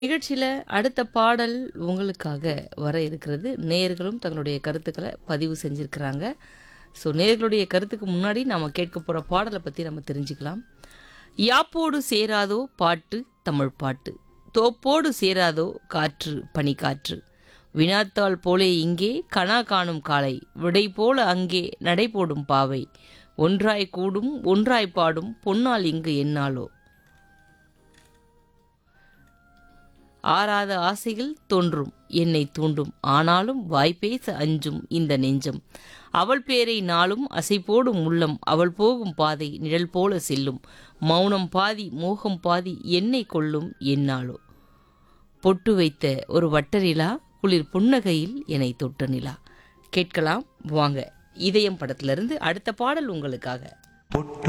நிகழ்ச்சியில அடுத்த பாடல் உங்களுக்காக வர இருக்கிறது. நேயர்களும் தங்களுடைய கருத்துக்கள பதிவு செஞ்சிருக்கிறாங்க. ஸோ நேயர்களுடைய கருத்துக்கு முன்னாடி நாம கேட்க போற பாடல பத்தி நம்ம தெரிஞ்சுக்கலாம். யாப்போடு சேராதோ பாட்டு தமிழ் பாட்டு. தோப்போடு சேராதோ காற்று பனிக்காற்று. வினாத்தாள் போலே இங்கே கனா காணும் காலை. விடை போல அங்கே நடை போடும் பாவை. ஒன்றாய் கூடும் ஒன்றாய் பாடும் பொன்னாள் இங்கு எந்நாளோ. ஆராத ஆசைகள் தோன்றும் என்னை தூண்டும் ஆனாலும் வாய்பேச அஞ்சும் இந்த நெஞ்சம் அவள் பேரை நாளும் அசைபோடும் உள்ளம் அவள் போகும் பாதை நிழல் போல செல்லும் மௌனம் பாதி மோகம் பாதி என்னை கொள்ளும் என்னாலோ பொட்டு வைத்த ஒரு வட்டரிலா குளிர் புன்னகையில் என்னை தொட்ட நிலா கேட்கலாம் வாங்க இதயம் படத்திலிருந்து அடுத்த பாடல் உங்களுக்காக பொட்டு